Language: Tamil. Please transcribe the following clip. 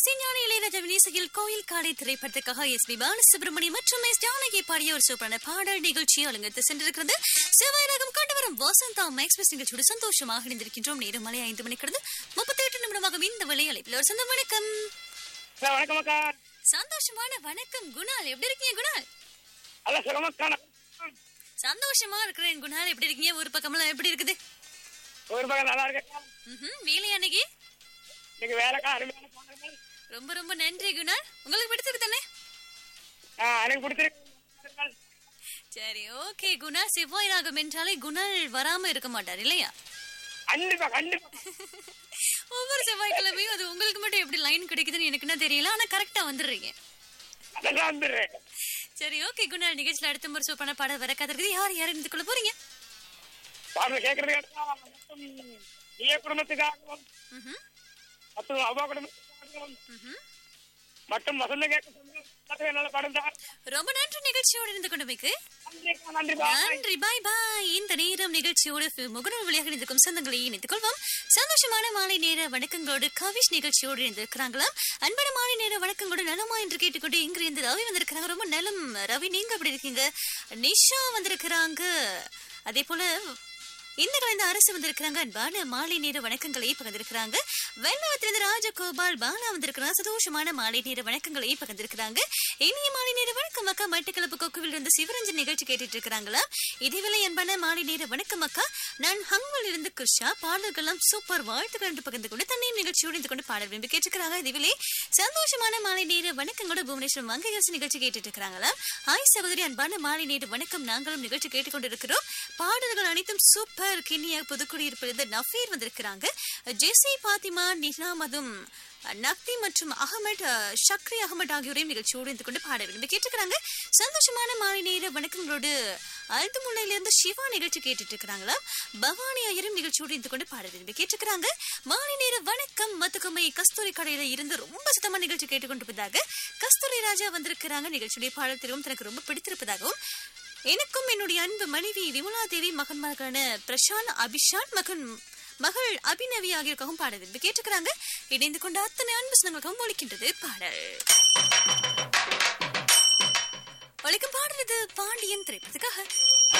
இசைஞானி இளையராஜாவின் இசையில் கோயில் காலை திரைப்படத்துக்காக எஸ் பி பாலசுப்ரமணியம் மற்றும் எஸ் ஜானகி பாடிய ஒரு சூப்பரான பாடல் நிகழ்ச்சி அலங்கரித்து சென்றிருக்கிறது செவ்வாய் ராகம் கண்டு வரும் வசந்தா எக்ஸ்பிரஸ் நிகழ்ச்சியோடு சந்தோஷமாக இணைந்திருக்கின்றோம் நேரம் மலை ஐந்து மணி கடந்து முப்பத்தி எட்டு நிமிடமாக இந்த வழி அழைப்பில் ஒரு சொந்த வணக்கம் அக்கா, வணக்கம் அக்கா சந்தோஷமான வணக்கம் குணால் எப்படி இருக்கீங்க குணால் அல்ல சுகமக்கா சந்தோஷமா இருக்கிறேன் குணால் எப்படி இருக்கீங்க ஒரு பக்கமெல்லாம் எப்படி இருக்குது ஒரு பக்கம் நல்லா இருக்கா ம்ஹும், வேலை அன்னைக்கு நீங்க வேலைக்கா அருமையான பாடல்கள் ரொம்ப ரொம்ப நன்றி குணால் உங்களுக்கு பிடிச்சிருக்கு தானே ஆ, எனக்கு பிடிச்சிருக்கு சரி ஓகே குணா செவ்வாய் ராகம் என்றாலே குணால் வராம இருக்க மாட்டார் இல்லையா கண்டிப்பா கண்டிப்பா ஒவ்வொரு செவ்வாய்க்கிழமையும் அது உங்களுக்கு மட்டும் எப்படி லைன் கிடைக்குதுன்னு எனக்கு என்ன தெரியல ஆனா கரெக்டா வந்துடுறீங்க அதெல்லாம் வந்துடுறேன் சரி ஓகே குணால் நிகழ்ச்சியில அடுத்த முறை சூப்பான பாட வர கதற்குது யார் யார் இருந்து கொள்ள போறீங்க பாடல் கேட்கறதுக்கு மற்றும் நீய குடும்பத்துக்காகவும் ம்ஹும், மற்றும் அவ்வா குடும்பத்துக்காகவும் ம்ஹும். மற்றும் வசந்த கேட்க நல்ல படம் தான் ரொம்ப நன்றி நிகழ்ச்சியோடு இருந்து கொண்டமைக்கு நன்றிக்கா, நன்றிப்பா நன்றி பாய் பாய் இந்த நேரம் நிகழ்ச்சியோடு முகநூல் வழியாக இணைந்திருக்கும் சொந்தங்களை இணைத்துக் கொள்வோம் சந்தோஷமான மாலை நேர வணக்கங்களோடு கவிஷ் நிகழ்ச்சியோடு இணைந்திருக்கிறாங்களாம் அன்பான மாலை நேர வணக்கங்களோடு நலமா என்று கேட்டுக்கொண்டு இங்கு இருந்து ரவி வந்திருக்கிறாங்க ரொம்ப நலம் ரவி நீங்க எப்படி இருக்கீங்க நிஷா வந்திருக்கிறாங்க அதே போல இந்த கலந்த அரசு வந்திருக்கிறாங்க அன்பான மாலை நேர வணக்கங்களை பகிர்ந்திருக்கிறாங்க வெள்ளவத்திலிருந்து ராஜகோபால் பாலா வந்திருக்கிறாங்க சந்தோஷமான மாலை நேர வணக்கங்களை பகிர்ந்திருக்கிறாங்க இனிய மாலை நேர வணக்கம் அக்கா மட்டக்களப்பு கொக்குவில் இருந்து சிவரஞ்சன் நிகழ்ச்சி கேட்டுட்டு இருக்கிறாங்களா இதேவேளை அன்பான மாலை நேர வணக்கம் அக்கா நான் ஹங்கல் இருந்து கிருஷா பாடல்கள்லாம் சூப்பர் வாழ்த்துக்கள் என்று பகிர்ந்து கொண்டு தன்னையும் நிகழ்ச்சியோடு இருந்து கொண்டு பாடல் விரும்பி கேட்டிருக்கிறாங்க இதுவிலே சந்தோஷமான மாலை நேர வணக்கங்களோட புவனேஸ்வர் மங்கையரசு நிகழ்ச்சி கேட்டுட்டு இருக்கிறாங்களா ஹாய் சகோதரி அன்பான மாலை நேர வணக்கம் நாங்களும் நிகழ்ச்சி கேட்டுக்கொண்டிருக்கிறோம் பாடல்கள் அனைத்தும் சூப்பர் கிண்ணியா புதுக்குடியிருப்பிலிருந்து நஃபீர் வந்திருக்கிறாங்க ஜெசி பாத்திமா நினாமதும் நக்தி மற்றும் அகமட் அஹ், ஷக்ரி அகமட் ஆகியோரையும் நிகழ்ச்சியோடு இருந்து கொண்டு பாட விரும்பி கேட்டிருக்கிறாங்க சந்தோஷமான மாலை நேர வணக்கங்களோடு அழுத்துமுல்லையிலிருந்து சிவா நிகழ்ச்சி கேட்டுட்டு இருக்கிறாங்களா பவானி ஐயரும் நிகழ்ச்சியோடு இருந்து கொண்டு பாட விரும்பி கேட்டிருக்கிறாங்க மாலை நேர வணக்கம் மத்துக்கம்மை கஸ்தூரி கடையில இருந்து ரொம்ப சுத்தமா நிகழ்ச்சி கேட்டுக்கொண்டிருப்பதாக கஸ்தூரி ராஜா வந்திருக்கிறாங்க நிகழ்ச்சியுடைய பாடல் தெரிவும் தனக்கு ரொம்ப பிடித்திருப்பதாகவும் எனக்கும் என்னுடைய அன்பு மனைவி விமலா தேவி மகன்மார்களான பிரசாந்த் அபிஷாத் மகன் மகள் அபிநவி ஆகியோருக்காகவும் பாட விரும்பி கேட்டுக்கிறாங்க இணைந்து கொண்ட அத்தனை அன்பு சொந்தங்களுக்காகவும் ஒழிக்கின்றது பாடல் ஒழிக்கும் பாடுறது பாண்டியன் திரைப்படத்துக்காக